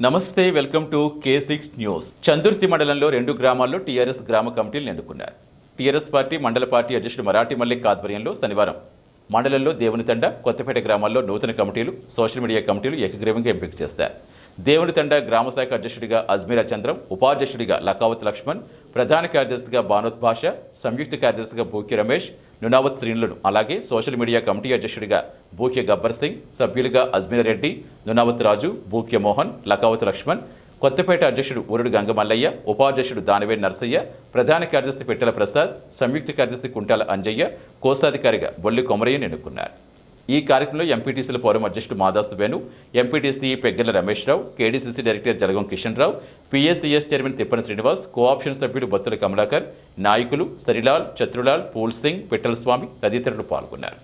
నమస్తే welcome to K six news Chandurthi మండలంలో రెండు గ్రామాల్లో టీఆర్ఎస్ గ్రామ కమిటీలు ఎన్నుకున్నారు టీఆర్ఎస్ పార్టీ మండల పార్టీ అధ్యక్షుడు మరాఠీ మల్లిక్ ఆధ్వర్యంలో శనివారం మండలంలో దేవునితండ కొత్తపేట గ్రామాల్లో నూతన కమిటీలు సోషల్ మీడియా కమిటీలు ఏకగ్రీవంగా ఎంపిక చేశారు దేవునితండ గ్రామ శాఖ అధ్యక్షుడిగా అజ్మీరా చంద్రం ఉపాధ్యక్షుడిగా లకావత్ లక్ష్మణ్ ప్రధాన కార్యదర్శిగా బానోత్ భాష సంయుక్త కార్యదర్శిగా బూకి రమేష్ నునావత్ శ్రీనులను అలాగే సోషల్ మీడియా కమిటీ అధ్యక్షుడిగా బూక్య గబ్బర్ సింగ్ సభ్యులుగా అజ్మీర్ రెడ్డి నునావత్ రాజు బూక్య మోహన్ లకావత్ లక్ష్మణ్ కొత్తపేట అధ్యక్షుడు ఊరుడు గంగమల్లయ్య ఉపాధ్యక్షుడు దానివేడి నరసయ్య ప్రధాన కార్యదర్శి పెట్టెల ప్రసాద్ సంయుక్త కార్యదర్శి కుంటాల అంజయ్య కోశాధికారిగా బొల్లి కొమరయ్యను ఎన్నుకున్నారు ఈ కార్యక్రమంలో ఎంపీటీసీల ఫోరం అధ్యక్షుడు Madasu Venu MPTC Peggela Ramesh Rao KDCC director Jalagam Kishan Rao PSCS chairman Tippana Srinivas cooption సభ్యులు బత్తుల కమలాకర్ నాయకులు సరిలాల్ చత్రులాల్ పూల్ సింగ్ పిట్టల స్వామి తదితరులు పాల్గొన్నారు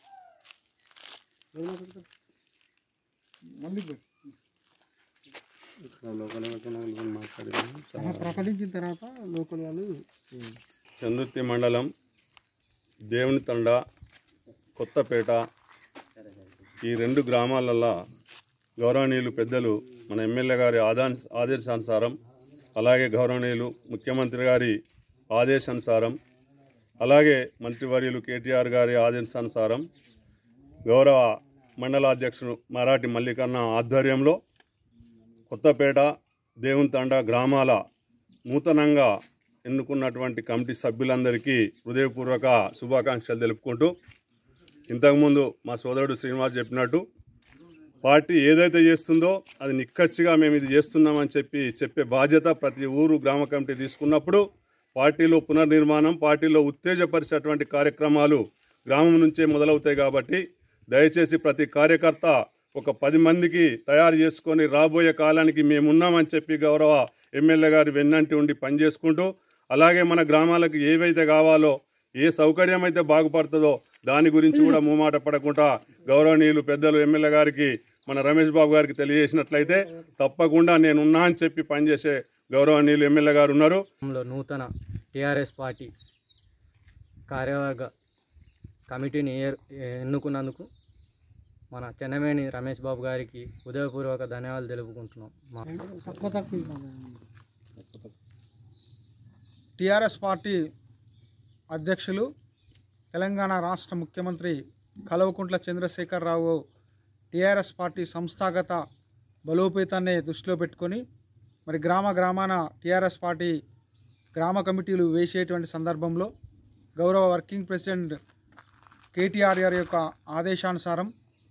ప్రకటించిన తర్వాత లోకల్ వాళ్ళు చందుర్తి మండలం దేవుని తండ కొత్తపేట ఈ రెండు గ్రామాలల్లో గౌరవనీయులు పెద్దలు మన ఎమ్మెల్యే గారి ఆదా ఆదేశానుసారం అలాగే గౌరవనీయులు ముఖ్యమంత్రి గారి ఆదేశానుసారం అలాగే మంత్రివర్యులు కేటీఆర్ గారి ఆదేశానుసారం గౌరవ మండలాధ్యక్షుడు మరాఠీ మల్లికన్న ఆధ్వర్యంలో కొత్తపేట దేవునితండ గ్రామాల నూతనంగా ఎన్నుకున్నటువంటి కమిటీ సభ్యులందరికీ హృదయపూర్వక శుభాకాంక్షలు తెలుపుకుంటూ ఇంతకుముందు మా సోదరుడు శ్రీనివాస్ చెప్పినట్టు పార్టీ ఏదైతే చేస్తుందో అది నిక్కచ్చిగా మేము ఇది చేస్తున్నామని చెప్పి చెప్పే బాధ్యత ప్రతి ఊరు గ్రామ కమిటీ తీసుకున్నప్పుడు పార్టీలో పునర్నిర్మాణం పార్టీలో ఉత్తేజపరిచేటువంటి కార్యక్రమాలు గ్రామం నుంచే మొదలవుతాయి కాబట్టి దయచేసి ప్రతి కార్యకర్త ఒక పది మందికి తయారు చేసుకొని రాబోయే కాలానికి మేమున్నామని చెప్పి గౌరవ ఎమ్మెల్యే గారి వెన్నంటి ఉండి పనిచేసుకుంటూ అలాగే మన గ్రామాలకు ఏవైతే కావాలో ఏ సౌకర్యం అయితే బాగుపడుతుందో దాని గురించి కూడా మూమాట పడకుండా గౌరవనీయులు పెద్దలు ఎమ్మెల్యే గారికి మన రమేష్ బాబు గారికి తెలియజేసినట్లయితే తప్పకుండా నేను ఉన్నా అని చెప్పి పనిచేసే గౌరవనీయులు ఎమ్మెల్యే గారు ఉన్నారు లో నూతన టీఆర్ఎస్ పార్టీ కార్యవర్గ కమిటీని ఏర్- ఎన్నుకున్నందుకు మన చెన్నమేని రమేష్ బాబు గారికి హృదయపూర్వక ధన్యవాదాలు తెలుపుకుంటున్నాం మా టీఆర్ఎస్ పార్టీ అధ్యక్షులు తెలంగాణ రాష్ట్ర ముఖ్యమంత్రి కల్వకుంట్ల చంద్రశేఖరరావు టీఆర్ఎస్ పార్టీ సంస్థాగత బలోపేతాన్ని దృష్టిలో పెట్టుకొని మరి గ్రామ గ్రామాన టీఆర్ఎస్ పార్టీ గ్రామ కమిటీలు వేసేటువంటి సందర్భంలో గౌరవ వర్కింగ్ ప్రెసిడెంట్ కేటీఆర్ గారి యొక్క ఆదేశానుసారం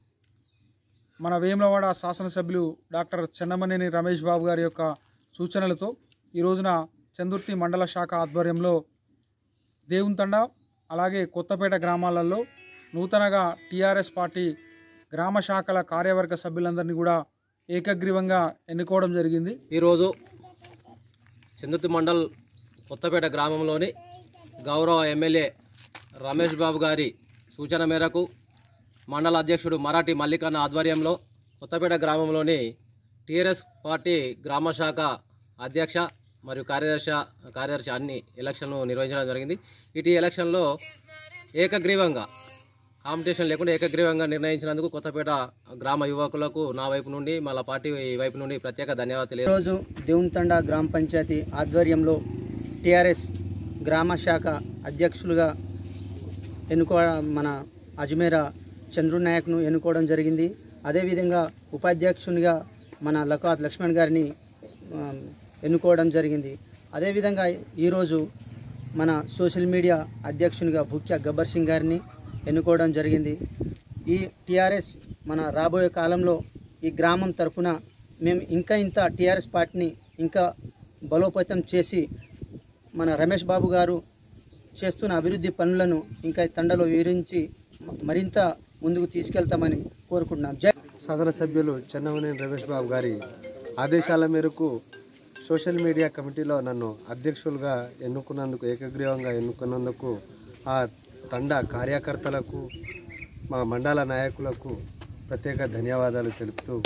మన వేములవాడ శాసనసభ్యులు డాక్టర్ చెన్నమనేని రమేష్ బాబు గారి యొక్క సూచనలతో ఈ రోజున చందుర్తి మండల శాఖ ఆధ్వర్యంలో దేవుంతండ అలాగే కొత్తపేట గ్రామాలలో నూతనగా టీఆర్ఎస్ పార్టీ గ్రామ శాఖల కార్యవర్గ సభ్యులందరినీ కూడా ఏకగ్రీవంగా ఎన్నుకోవడం జరిగింది ఈరోజు చందుర్తి మండల్ కొత్తపేట గ్రామంలోని గౌరవ ఎమ్మెల్యే రమేష్ బాబు గారి సూచన మేరకు మండల అధ్యక్షుడు మరాఠీ మల్లికన్న ఆధ్వర్యంలో కొత్తపేట గ్రామంలోని టీఆర్ఎస్ పార్టీ గ్రామ శాఖ అధ్యక్ష మరియు కార్యదర్శి కార్యదర్శి అన్ని ఎలక్షన్లు నిర్వహించడం జరిగింది ఇటు ఎలక్షన్లో ఏకగ్రీవంగా కాంపిటీషన్ లేకుండా ఏకగ్రీవంగా నిర్ణయించినందుకు కొత్తపేట గ్రామ యువకులకు నా వైపు నుండి మళ్ళీ పార్టీ వైపు నుండి ప్రత్యేక ధన్యవాదాలు తెలియ ఈరోజు దేవునితండ గ్రామ పంచాయతీ ఆధ్వర్యంలో టీఆర్ఎస్ గ్రామ శాఖ అధ్యక్షులుగా ఎన్నుకో మన అజ్మేరా చంద్రు నాయక్ను ఎన్నుకోవడం జరిగింది అదేవిధంగా ఉపాధ్యక్షునిగా మన లకాత్ లక్ష్మణ్ గారిని ఆ, ఎన్నుకోవడం జరిగింది అదేవిధంగా ఈరోజు మన సోషల్ మీడియా అధ్యక్షునిగా భూక్య గబ్బర్ సింగ్ గారిని ఎన్నుకోవడం జరిగింది ఈ టీఆర్ఎస్ మన రాబోయే కాలంలో ఈ గ్రామం తరఫున మేము ఇంకా ఇంత టీఆర్ఎస్ పార్టీని ఇంకా బలోపేతం చేసి మన రమేష్ బాబు గారు చేస్తున్న అభివృద్ధి పనులను ఇంకా ఈ తండలో వివరించి మరింత ముందుకు తీసుకెళ్తామని కోరుకుంటున్నాం జై శాసనసభ్యులు చెన్నమనేని రమేష్ బాబు గారి ఆదేశాల మేరకు సోషల్ మీడియా కమిటీలో నన్ను అధ్యక్షులుగా ఎన్నుకున్నందుకు ఏకగ్రీవంగా ఎన్నుకున్నందుకు ఆ తండ కార్యకర్తలకు మా మండల నాయకులకు ప్రత్యేక ధన్యవాదాలు తెలుపుతూ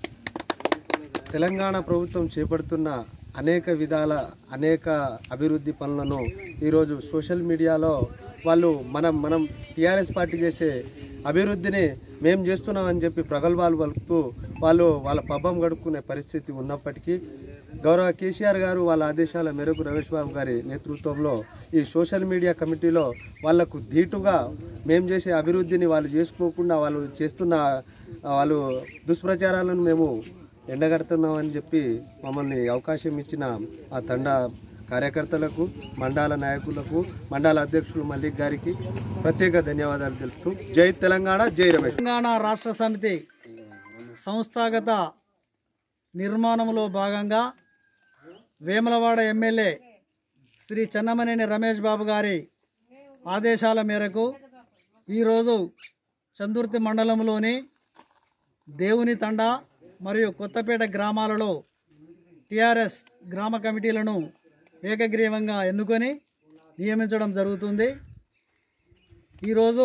తెలంగాణ ప్రభుత్వం చేపడుతున్న అనేక విధాల అనేక అభివృద్ధి పనులను ఈరోజు సోషల్ మీడియాలో వాళ్ళు మనం మనం టీఆర్ఎస్ పార్టీ చేసే అభివృద్ధిని మేము చేస్తున్నామని చెప్పి ప్రగల్భాలు పలుకుతూ వాళ్ళు వాళ్ళ పబ్బం గడుపుకునే పరిస్థితి ఉన్నప్పటికీ గౌరవ కేసీఆర్ గారు వాళ్ళ ఆదేశాల మేరకు రమేష్ బాబు గారి నేతృత్వంలో ఈ సోషల్ మీడియా కమిటీలో వాళ్లకు ధీటుగా మేము చేసే అభివృద్ధిని వాళ్ళు చేసుకోకుండా వాళ్ళు చేస్తున్న వాళ్ళు దుష్ప్రచారాలను మేము ఎండగడుతున్నామని చెప్పి మమ్మల్ని అవకాశం ఇచ్చిన ఆ తండా కార్యకర్తలకు మండల నాయకులకు మండల అధ్యక్షులు మల్లిక్ గారికి ప్రత్యేక ధన్యవాదాలు తెలుపుతూ జై తెలంగాణ జై రమేష్ తెలంగాణ రాష్ట్ర సమితి సంస్థాగత నిర్మాణంలో భాగంగా వేములవాడ ఎమ్మెల్యే శ్రీ చెన్నమనేని రమేష్ బాబు గారి ఆదేశాల మేరకు ఈరోజు చందుర్తి మండలంలోని దేవుని తండ మరియు కొత్తపేట గ్రామాలలో టిఆర్ఎస్ గ్రామ కమిటీలను ఏకగ్రీవంగా ఎన్నుకొని నియమించడం జరుగుతుంది ఈరోజు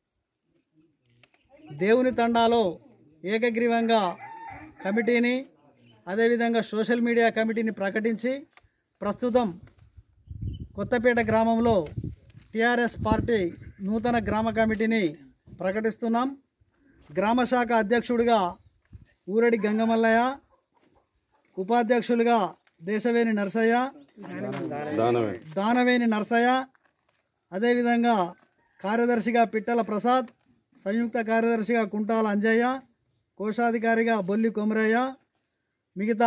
దేవుని తండాలో ఏకగ్రీవంగా కమిటీని అదేవిధంగా సోషల్ మీడియా కమిటీని ప్రకటించి ప్రస్తుతం కొత్తపేట గ్రామంలో టిఆర్ఎస్ పార్టీ నూతన గ్రామ కమిటీని ప్రకటిస్తున్నాం గ్రామ శాఖ అధ్యక్షుడిగా ఊరడి గంగమల్లయ్య ఉపాధ్యక్షులుగా దేశవేణి నరసయ్య దానమే దానవేణి నరసయ్య అదేవిధంగా కార్యదర్శిగా పిట్టల ప్రసాద్ సంయుక్త కార్యదర్శిగా కుంటాల అంజయ్య కోశాధికారిగా బొల్లి కొమరయ్య మిగతా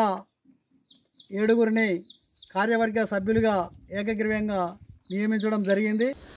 ఏడుగురిని కార్యవర్గ సభ్యులుగా ఏకగ్రీవంగా నియమించడం జరిగింది